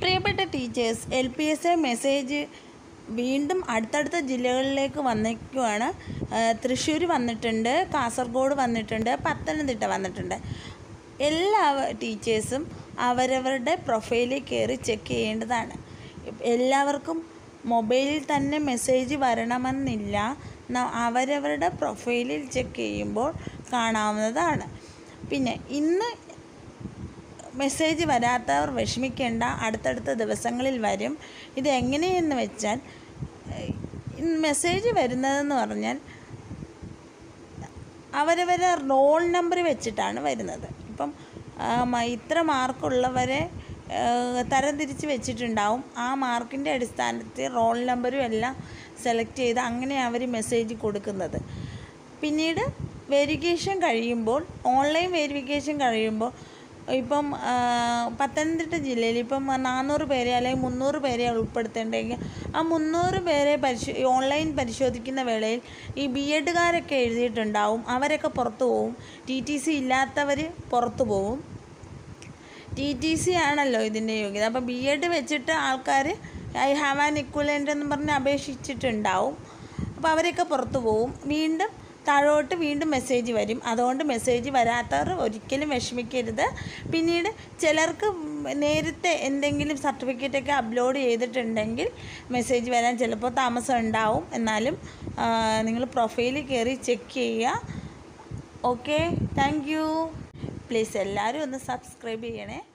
പ്രിയപ്പെട്ട teachers L P S A message വീണ്ടും അടുത്തടുത്ത ജില്ലകളിലേക്ക് വന്നിരിക്കുവാണ് തൃശ്ശൂർ വന്നിട്ടുണ്ട് കാസർഗോഡ് വന്നിട്ടുണ്ട് പത്തനംതിട്ട വന്നിട്ടുണ്ട് എല്ലാ ടീച്ചേഴ്സും അവരവരുടെ പ്രൊഫൈലിൽ കയറി ചെക്ക് ചെയ്യേണ്ടതാണ് എല്ലാവർക്കും മൊബൈലിൽ തന്നെ മെസ്സേജ് വരണമെന്നില്ല ന- അവരവരുടെ പ്രൊഫൈലിൽ ചെക്ക് ചെയ്യുമ്പോൾ കാണാവുന്നതാണ് പിന്നെ ഇന്ന് മെസ്സേജ് വരാത്തവർ വിഷമിക്കേണ്ട അടുത്തടുത്ത ദിവസങ്ങളിൽ വരും ഇത് എങ്ങനെയെന്ന് വെച്ചാൽ ഏഹ്, ഇന്ന് മെസ്സേജ് വരുന്നതെന്ന് പറഞ്ഞാൽ അവരവരെ റോൾ നമ്പർ വെച്ചിട്ടാണ് വരുന്നത് ഇപ്പം ആ, മ- ഇത്ര മാർക്കുള്ളവരെ ഏഹ്, തരംതിരിച്ച് വെച്ചിട്ടുണ്ടാവും ആ മാർക്കിൻ്റെ അടിസ്ഥാനത്തിൽ റോൾ നമ്പറും എല്ലാം സെലക്ട് ചെയ്ത് അങ്ങനെ അവർ മെസ്സേജ് കൊടുക്കുന്നത് പിന്നീട് വെരിഫിക്കേഷൻ കഴിയുമ്പോൾ ഓൺലൈൻ വെരിഫിക്കേഷൻ കഴിയുമ്പോൾ ഇപ്പം ആ, പത്തനംതിട്ട ജില്ലയിൽ ഇപ്പം നാനൂറ് പേരെ അല്ലെങ്കിൽ മുന്നൂറ് പേരെ ഉൾപ്പെടുത്തേണ്ടെങ്കിൽ ആ മുന്നൂറ് പേരെ പരിശോ ഓൺലൈൻ പരിശോധിക്കുന്ന വേളയിൽ ഈ ബി എഡുകാരൊക്കെ എഴുതിയിട്ടുണ്ടാവും അവരൊക്കെ പുറത്തു പോവും ടി ടി സി ഇല്ലാത്തവർ പുറത്തു പോവും ടി ടി സി ആണല്ലോ ഇതിൻ്റെ യോഗ്യത അപ്പോൾ ബി എഡ് വെച്ചിട്ട് ആൾക്കാർ ഐ ഹാവ് ആൻ ഇക്വലൻ്റ് എന്ന് പറഞ്ഞ് അപേക്ഷിച്ചിട്ടുണ്ടാവും അപ്പോൾ അവരൊക്കെ പുറത്തു പോവും വീണ്ടും താഴോട്ട് വീണ്ടും മെസ്സേജ് വരും അതുകൊണ്ട് മെസ്സേജ് വരാത്തവർ ഒരിക്കലും വിഷമിക്കരുത് പിന്നീട് ചിലർക്ക് നേരത്തെ എന്തെങ്കിലും സർട്ടിഫിക്കറ്റൊക്കെ അപ്ലോഡ് ചെയ്തിട്ടുണ്ടെങ്കിൽ മെസ്സേജ് വരാൻ ചിലപ്പോൾ താമസം ഉണ്ടാവും എന്നാലും നിങ്ങൾ പ്രൊഫൈലിൽ കയറി ചെക്ക് ചെയ്യുക ഓക്കെ താങ്ക് യു പ്ലീസ് എല്ലാവരും ഒന്ന് സബ്സ്ക്രൈബ് ചെയ്യണേ